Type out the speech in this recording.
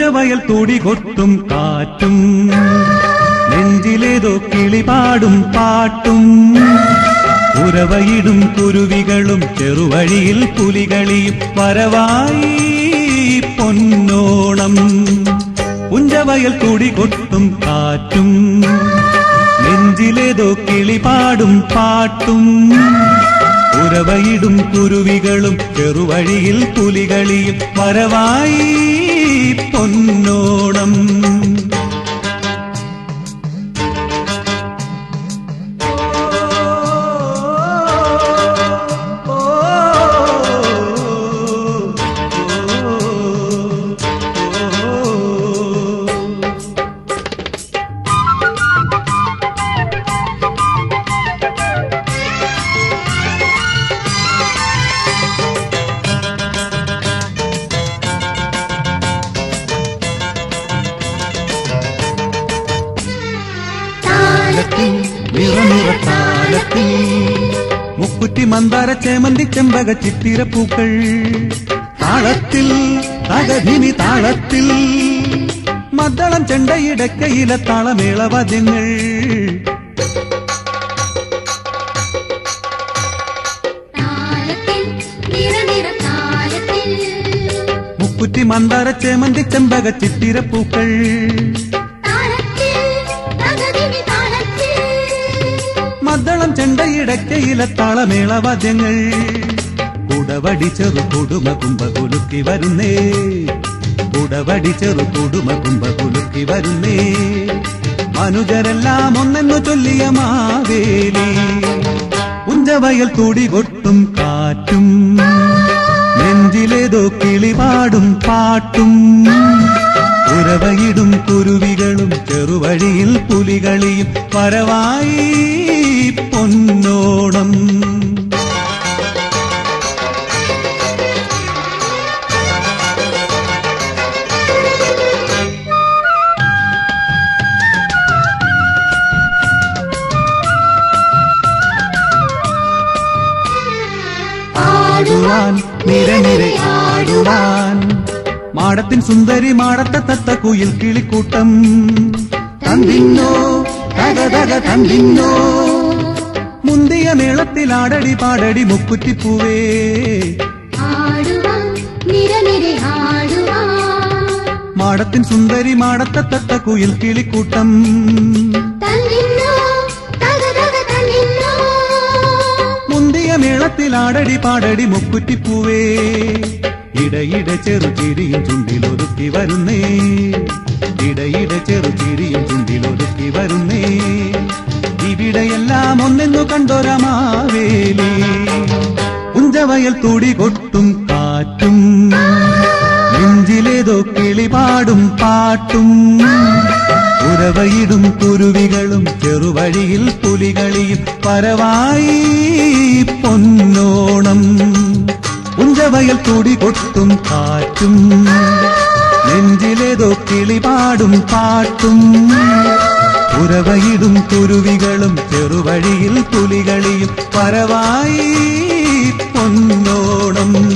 പുഞ്ചവയൽ തുടി കൊട്ടും കാറ്റും നെഞ്ചിലേതോ കിളിപാടും പാട്ടും ഉറവയിടും കുരുവികളും ചെറുവഴിയിൽ പുലികളിയും വരവായി പൊന്നോണം പുഞ്ചവയൽ തുടി കൊട്ടും കാറ്റും നെഞ്ചിലേതോ കിളിപാടും പാട്ടും ഉറവയിടും കുരുവികളും ചെറുവഴിയിൽ പുലികളിയും വരവായി പൊന്നോണം താളത്തിൽ നിറനിറ താളത്തിൽ മുക്കുറ്റി മന്ദാര ചേമന്തി ചെമ്പക ചിത്തിരപ്പൂക്കൾ താളത്തിൽ തകതിനി താളത്തിൽ മദ്ദളം ചെണ്ടയിടക്കയിലെ താളമേളവാദ്യങ്ങൾ താളത്തിൽ നിറനിറ താളത്തിൽ മുക്കുറ്റി മന്ദാര ചേമന്തി ചെമ്പക ചിത്തിരപ്പൂക്കൾ താളത്തിൽ തകതിമി താളത്തിൽ മദ്ദളം ചെണ്ടയിടക്കയിലെ താളമേളവാദ്യങ്ങൾ കുടവടി ചെറു കുടുമ കുമ്പ കുലുക്കി വരുന്നേ കുടവടി ചെറു കുടുമ കുമ്പ കുലുക്കി വരുന്നേ മനുജരെല്ലാം ഒന്നെന്നു ചൊല്ലിയ മാവേലി ഉഞ്ചവയൽ തുടി കൊട്ടും കാറ്റും നെഞ്ചിലേതോ കിളിപാടും പാട്ടും ഉറവയിടും കുരുവികളും ചെറുവഴിയിൽ പുലികളിയും പരവായി പൊന്നോണം ആടുവാൻ നിരനിരെ ആടുവാൻ മാടത്തിൻ സുന്ദരി മാടത്തെ തത്ത കുയിൽ കിളിക്കൂട്ടം തന്നിന്നോ തകതക തന്നിന്നോ മുന്തിയ മേളത്തിൽ ആടടി പാടടി മുക്കുറ്റിപ്പൂവേ ആടുവാൻ നിരനിര ആടുവാൻ മാടത്തിൻ സുന്ദരി മാടത്തെ തത്ത കുയിൽ കിളിക്കൂട്ടം തന്നിന്നോ തകതക തന്നിന്നോ മുന്തിയ മേളത്തിൽ ആടടി പാടടി മുക്കുറ്റിപ്പൂവേ ഇടയിട ചെറു ചിരിയും ചുണ്ടിലൊതുക്കി വരുന്നേ ഇടയിട ചെറു ചിരിയും ചുണ്ടിലൊതുക്കി വരുന്നേ ഇവിടെയെല്ലാം ഒന്നെന്നു കണ്ടൊരമാവേലി ഉഞ്ചവയൽ തുടി കൊട്ടും കാറ്റും നെഞ്ചിലേതോ കിളിപാടും പാട്ടും ഉറവയിടും കുരുവികളും ചെറുവഴിയിൽ പുലികളിയും പരവായി പൊന്നോണം ഉഞ്ചവയൽ തുടി കൊട്ടും കാറ്റും നെഞ്ചിലേതോ കിളിപാടും പാട്ടും ഉറവയിടും കുരുവികളും ചെറുവഴിയിൽ പുലികളിയും പരവായി പൊന്നോണം